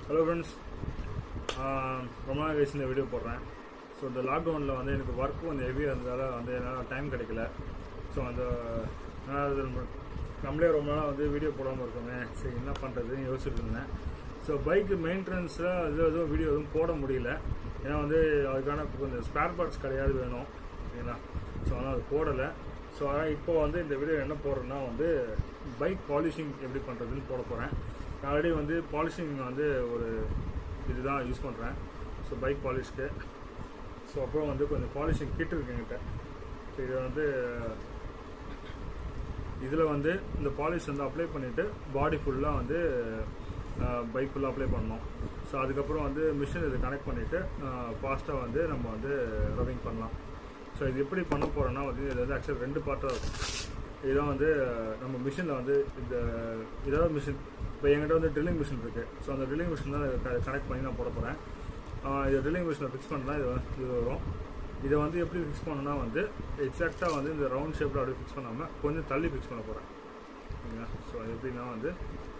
Hello friends ரொம்ப நாள் கழிச்சு இந்த வீடியோ போடுறேன் ஸோ இந்த லாக்டவுனில் வந்து எனக்கு ஒர்க் கொஞ்சம் ஹெவியாக இருந்ததால் வந்து என்னால் டைம் கிடைக்கல ஸோ அந்த நான் அது நம்மளே ரொம்ப நாள் வந்து வீடியோ போடாமல் இருக்கோமே சரி என்ன பண்ணுறதுன்னு யோசிச்சுட்டு இருந்தேன் ஸோ பைக்கு மெயின்டெனன்ஸில் அது எதுவும் வீடியோ எதுவும் போட முடியல ஏன்னா வந்து அதுக்கான கொஞ்சம் ஸ்பேர் பார்ட்ஸ் கிடையாது வேணும் ஓகேங்களா ஸோ ஆனால் அது போடலை ஸோ ஆனால் இப்போ வந்து இந்த வீடியோ என்ன போடுறேன்னா வந்து பைக் பாலிஷிங் எப்படி பண்ணுறதுன்னு போட போகிறேன் ஆல்ரெடி வந்து பாலிஷிங் வந்து ஒரு இதுதான் யூஸ் பண்ணுறேன் ஸோ பைக் பாலிஷ்க்கு ஸோ அப்புறம் வந்து கொஞ்சம் பாலிஷிங் கிட் இருக்கு என்கிட்ட ஸோ இது வந்து இதில் வந்து இந்த பாலிஷ் வந்து அப்ளை பண்ணிவிட்டு பாடி ஃபுல்லாக வந்து பைக் ஃபுல்லாக அப்ளை பண்ணணும் ஸோ அதுக்கப்புறம் வந்து மிஷின் இதை கனெக்ட் பண்ணிவிட்டு ஃபாஸ்ட்டாக வந்து நம்ம வந்து ரவிங் பண்ணலாம் ஸோ இது எப்படி பண்ண போகிறோன்னா வந்து இது வந்து ஆக்சுவலாக ரெண்டு பார்ட்டாக இருக்கும் இதுதான் வந்து நம்ம மிஷினில் வந்து இந்த இதாவது மிஷின் இப்போ என்கிட்ட வந்து ட்ரில்லிங் மிஷின் இருக்குது ஸோ அந்த ட்ரில்லிங் மிஷின் தான் கனெக்ட் பண்ணி நான் போட போகிறேன் இது ட்ரில்லிங் மிஷினில் ஃபிக்ஸ் பண்ணால் இது வந்து இது வரும் இதை வந்து எப்படி ஃபிக்ஸ் பண்ணணும்னா வந்து எக்ஸாக்டாக வந்து இந்த ரவுண்ட் ஷேப்பில் அப்படியே ஃபிக்ஸ் பண்ணாமல் கொஞ்சம் தள்ளி ஃபிக்ஸ் பண்ண போகிறேன் ஓகேங்களா ஸோ எப்படின்னா வந்து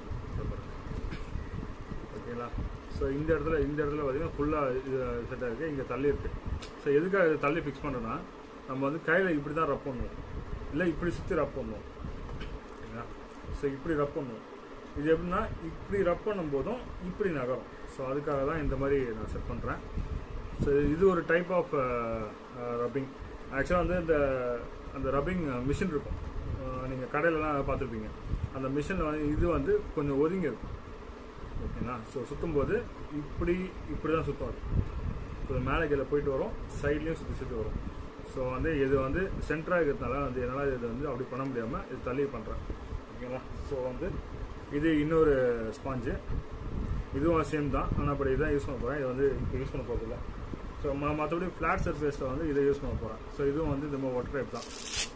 ஓகேங்களா ஸோ இந்த இடத்துல இந்த இடத்துல பார்த்தீங்கன்னா ஃபுல்லாக இது செட்டாக இருக்குது இங்கே தள்ளி இருக்குது ஸோ எதுக்காக இது தள்ளி ஃபிக்ஸ் பண்ணுறோன்னா நம்ம வந்து கையில் இப்படி தான் ரப் பண்ணுவோம் இல்லை இப்படி சுற்றி ரப் பண்ணுவோம் ஓகேங்களா ஸோ இப்படி ரப் பண்ணுவோம் இது எப்படின்னா இப்படி ரப் பண்ணும்போதும் இப்படி நகரும் ஸோ அதுக்காக தான் இந்த மாதிரி நான் செட் பண்ணுறேன் ஸோ இது ஒரு டைப் ஆஃப் ரப்பிங் ஆக்சுவலாக வந்து இந்த அந்த ரப்பிங் மிஷின் இருக்கும் நீங்கள் கடையிலலாம் பார்த்துருப்பீங்க அந்த மிஷினில் வந்து இது வந்து கொஞ்சம் ஒதுங்கி இருக்கும் ஓகேங்களா ஸோ சுற்றும் போது இப்படி இப்படி தான் சுற்றும் அது இப்போ மேலே கீழே போயிட்டு வரும் சைட்லேயும் சுற்றி சுற்றி வரும் ஸோ வந்து இது வந்து சென்டராக இருக்கிறதுனால வந்து என்னால் இது வந்து அப்படி பண்ண முடியாமல் இது தள்ளி பண்ணுறேன் ஓகேங்களா ஸோ வந்து இது இன்னொரு ஸ்பாஞ்சு இதுவும் சேம் தான் ஆனால் அப்படி இதான் யூஸ் பண்ண போகிறேன் இது வந்து இப்போ யூஸ் பண்ண போகிறதில்ல ஸோ ம மற்றபடி ஃப்ளாட் சர்ஃபேஸில் வந்து இதை யூஸ் பண்ண போகிறேன் ஸோ இதுவும் வந்து இந்த மாதிரி ஒட்டர் டைப் தான்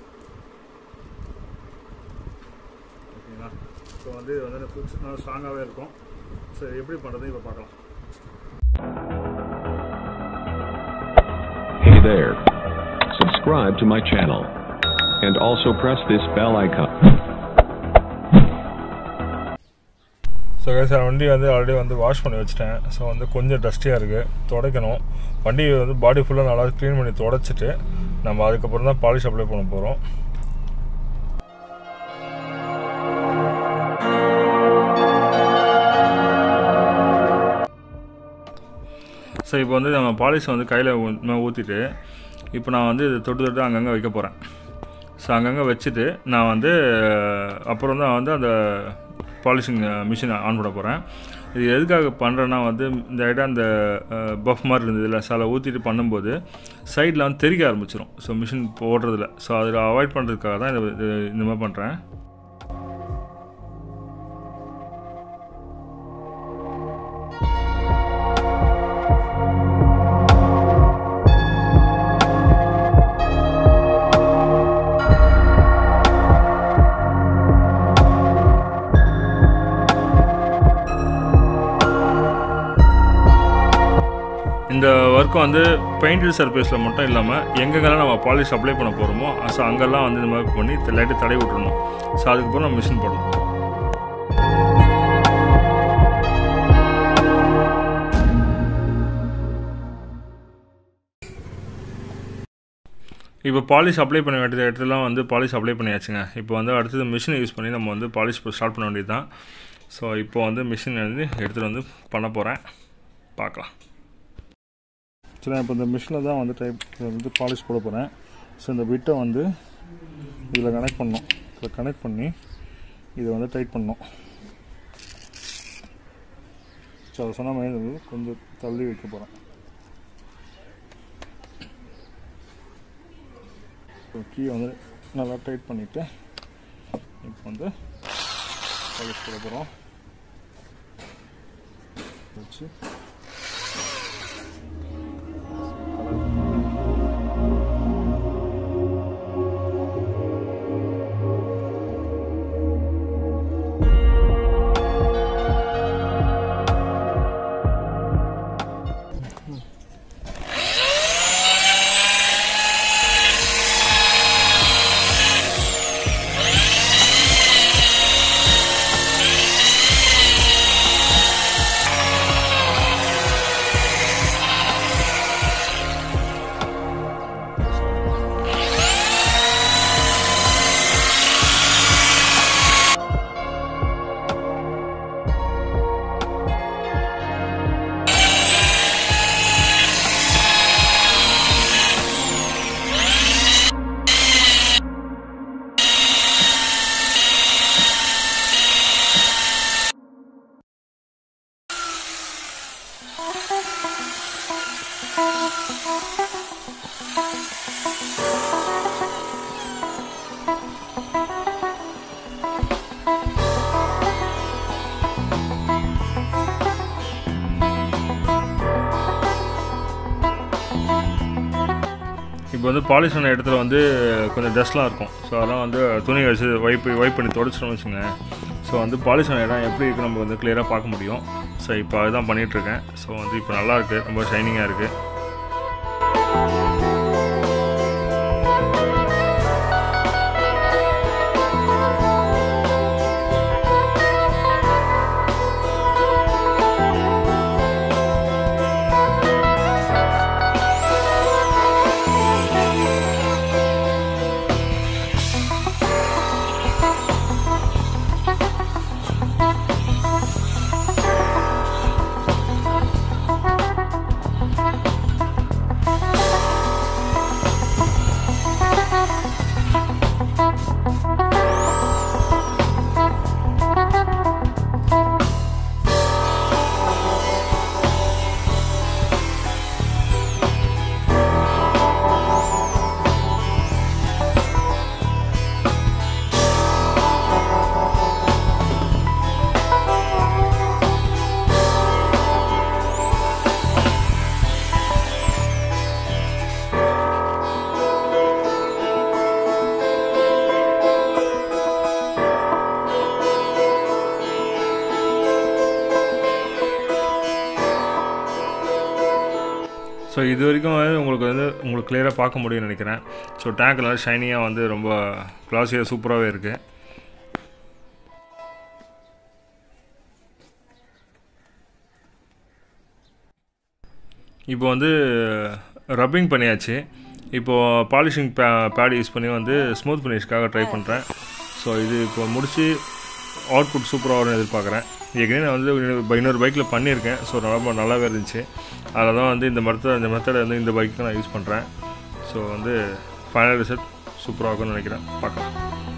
ஓகேங்களா ஸோ வந்து இது வந்து ஃபிக்ஸ் நல்லா ஸ்ட்ராங்காகவே இருக்கும் ஸோ எப்படி பண்ணுறது இப்போ பார்க்கலாம் Hey there. Subscribe to my channel. And also press this bell icon. So sir வண்டி வந்து ஆல்ரெடி வந்து வாஷ் பண்ணி வச்சுட்டேன் ஸோ வந்து கொஞ்சம் டஸ்டியாக இருக்குது துடைக்கணும் வண்டி வந்து பாடி ஃபுல்லாக நல்லா க்ளீன் பண்ணி துடைச்சிட்டு நம்ம அதுக்கப்புறம் தான் பாலிஷ் அப்ளை பண்ண போகிறோம் ஸோ இப்போ வந்து நம்ம பாலிஷ் வந்து கையில் ஊற்றிட்டு இப்போ நான் வந்து இது தொட்டு தொட்டு அங்கங்கே வைக்க போகிறேன் ஸோ அங்கங்கே வச்சுட்டு நான் வந்து அப்புறம் தான் வந்து அந்த பாலிஷிங் மிஷின் ஆன் பண்ண போகிறேன் இது எதுக்காக பண்ணுறேன்னா வந்து இந்த இடம் அந்த பஃப் மாதிரி இருந்தது இல்லை சில ஊற்றிட்டு பண்ணும்போது சைடில் வந்து தெறிக்க ஆரம்பிச்சிடும் ஸோ மிஷின் ஓடுறதில்ல ஸோ அதில் அவாய்ட் பண்ணுறதுக்காக தான் இந்த இந்த மாதிரி பண்ணுறேன் இந்த ஒர்க் வந்து பெயிண்டட் சர்ஃபேஸில் மட்டும் இல்லாமல் எங்கெங்கெல்லாம் நம்ம பாலிஷ் அப்ளை பண்ண போகிறோமோ ஸோ அங்கெல்லாம் வந்து இந்த மாதிரி பண்ணி லைட்டு தடை விட்டுறணும் ஸோ அதுக்கப்புறம் நம்ம மிஷின் போடணும் இப்போ பாலிஷ் அப்ளை பண்ண வேண்டிய இடத்துலாம் வந்து பாலிஷ் அப்ளை பண்ணியாச்சுங்க இப்போ வந்து அடுத்தது மிஷினை யூஸ் பண்ணி நம்ம வந்து பாலிஷ் ஸ்டார்ட் பண்ண வேண்டியது தான் ஸோ இப்போ வந்து மிஷின் வந்து எடுத்துகிட்டு வந்து பண்ண போகிறேன் பார்க்கலாம் சரி இப்போ இந்த மிஷினில் தான் வந்து டைப் வந்து பாலிஷ் போட போகிறேன் ஸோ இந்த பிட்டை வந்து இதில் கனெக்ட் பண்ணோம் இதில் கனெக்ட் பண்ணி இதை வந்து டைட் பண்ணோம் ஸோ அதை சொன்ன மாதிரி வந்து கொஞ்சம் தள்ளி வைக்க போகிறேன் ஸோ கீ வந்து நல்லா டைட் பண்ணிவிட்டு இப்போ வந்து பாலிஷ் போட போகிறோம் வச்சு இப்போ வந்து பாலிஷ் ஆன இடத்துல வந்து கொஞ்சம் டஸ்ட்லாம் இருக்கும் ஸோ அதெல்லாம் வந்து துணி வச்சு வைப் வைப் பண்ணி தொடச்சிட்டோம்னு வச்சுங்க ஸோ வந்து பாலிஷ் ஆன இடம் எப்படி இருக்குது நம்ம வந்து கிளியராக பார்க்க முடியும் ஸோ இப்போ அதுதான் பண்ணிகிட்ருக்கேன் ஸோ வந்து இப்போ நல்லா இருக்குது ரொம்ப ஷைனிங்காக இருக்குது ஸோ இது வரைக்கும் வந்து உங்களுக்கு வந்து உங்களுக்கு கிளியராக பார்க்க முடியும்னு நினைக்கிறேன் ஸோ டேங்க் நல்லா ஷைனியாக வந்து ரொம்ப கிளாஸியாக சூப்பராகவே இருக்குது இப்போ வந்து ரப்பிங் பண்ணியாச்சு இப்போது பாலிஷிங் பே பேட் யூஸ் பண்ணி வந்து ஸ்மூத் ஃபினிஷ்க்காக ட்ரை பண்ணுறேன் ஸோ இது இப்போ முடித்து அவுட்புட் சூப்பராக வரும்னு எதிர்பார்க்குறேன் ஏற்கனவே நான் வந்து இன்னொரு- இன்னொரு பைக்கில் பண்ணியிருக்கேன் ஸோ ரொம்ப நல்லாவே இருந்துச்சு அதில் தான் வந்து இந்த மெத்தட் இந்த மெத்தடை வந்து இந்த பைக்கு நான் யூஸ் பண்ணுறேன் ஸோ வந்து ஃபைனல் ரிசல்ட் சூப்பராக இருக்கும்னு நினைக்கிறேன் பார்க்கலாம்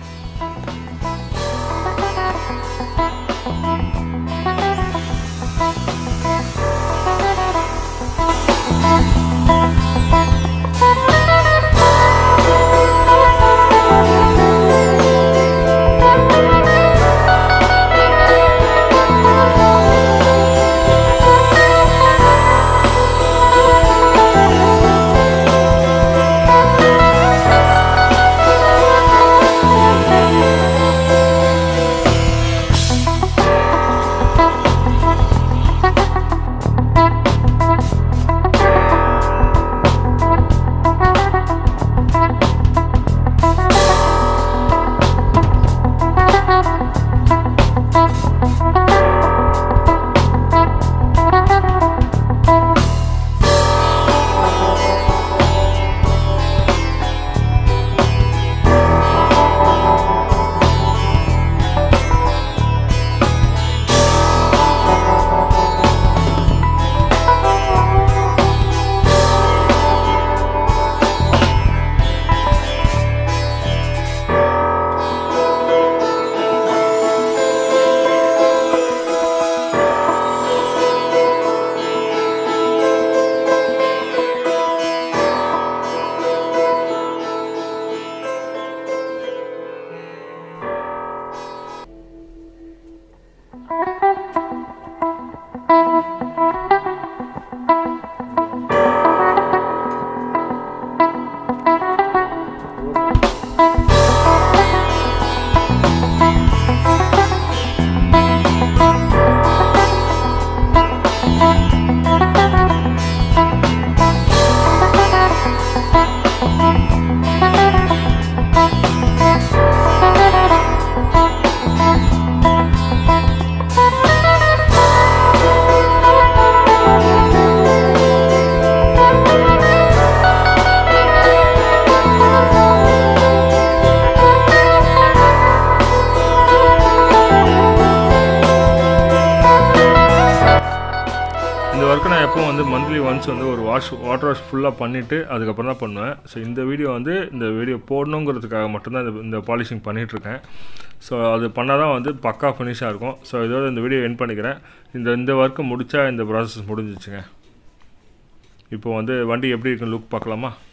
இந்த ஒர்க்கை நான் எப்பவும் வந்து மந்த்லி ஒன்ஸ் வந்து ஒரு வாஷ் வாட்டர் வாஷ் ஃபுல்லாக பண்ணிவிட்டு அதுக்கப்புறம் தான் பண்ணுவேன் ஸோ இந்த வீடியோ வந்து இந்த வீடியோ போடணுங்கிறதுக்காக மட்டும்தான் இந்த இந்த பாலிஷிங் பண்ணிகிட்ருக்கேன் ஸோ அது பண்ணால் தான் வந்து பக்கா ஃபினிஷாக இருக்கும் ஸோ இதோட இந்த வீடியோ என் பண்ணிக்கிறேன் இந்த இந்த ஒர்க்கு முடித்தா இந்த ப்ராசஸ் முடிஞ்சிச்சுங்க இப்போ வந்து வண்டி எப்படி இருக்குன்னு லுக் பார்க்கலாமா